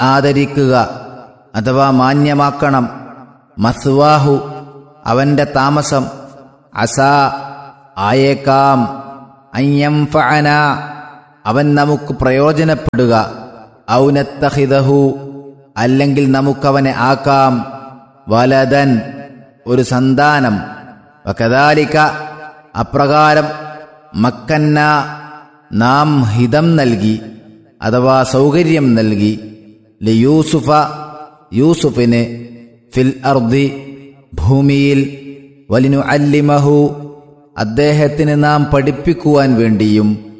ആദരിക്കുക അഥവാ മാന്യമാക്കണം മസ്വാഹു അവന്റെ താമസം അസാ ആയേക്കാം അയ്യം ഫഅന അവൻ നമുക്ക് പ്രയോജനപ്പെടുക ഔനത്തഹിതഹു അല്ലെങ്കിൽ നമുക്കവനെ ആക്കാം വലതൻ ഒരു സന്താനം വകദാലിക അപ്രകാരം മക്കന്ന നാം ഹിതം നൽകി അഥവാ സൗകര്യം നൽകി ലിയൂസുഫ യൂസുഫിന് ഫിൽ അർദി ഭൂമിയിൽ വലിനു അല്ലിമഹു അദ്ദേഹത്തിന് നാം പഠിപ്പിക്കുവാൻ വേണ്ടിയും